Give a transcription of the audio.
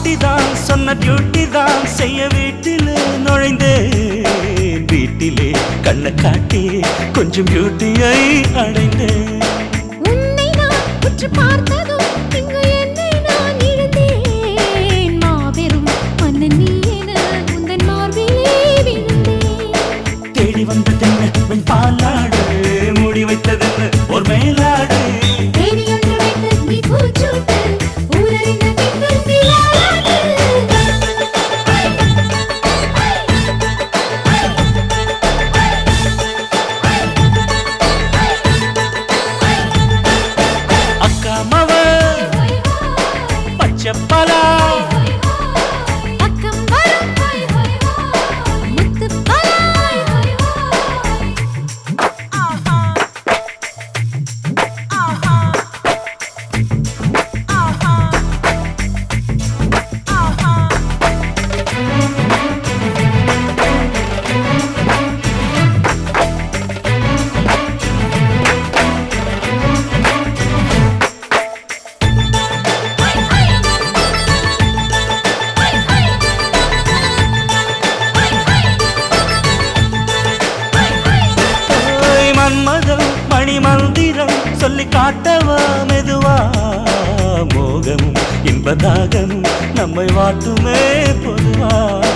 பாட்டி தான் சொன்ன டியூட்டி தான் செய்ய வீட்டில் நுழைந்தேன் வீட்டிலே கண்ணை காட்டி கொஞ்சம் பியூட்டியை அடைந்தேன் உன்னை நான் உற்று பார்த்ததும் இங்கு என்னை நான் இழந்தேன் மாபெரும் மன்னன் நீ என உந்தன் மார்பிலே விழுந்தேன் தேடி வந்ததென்ன வெண் பாலாடு மூடி வைத்ததென்ன ஒரு மேலாடு தேடி ஒன்று வைத்து நீ பூச்சூட்டு ஊரறிந்த பெண்கள் விளையாடு அக்கா மவ பச்சை பலா பக்கம் வரும் ஹோய் ஹோய் ஹோய் முத்து பலாய் ஹோய் ஹோய் ஓய் மன்மதம் மணி மந்திரம் சொல்லி காட்டவா மெதுவா மோகமும் இன்பதாகமும் நம்மை வாட்டுமே பொதுவா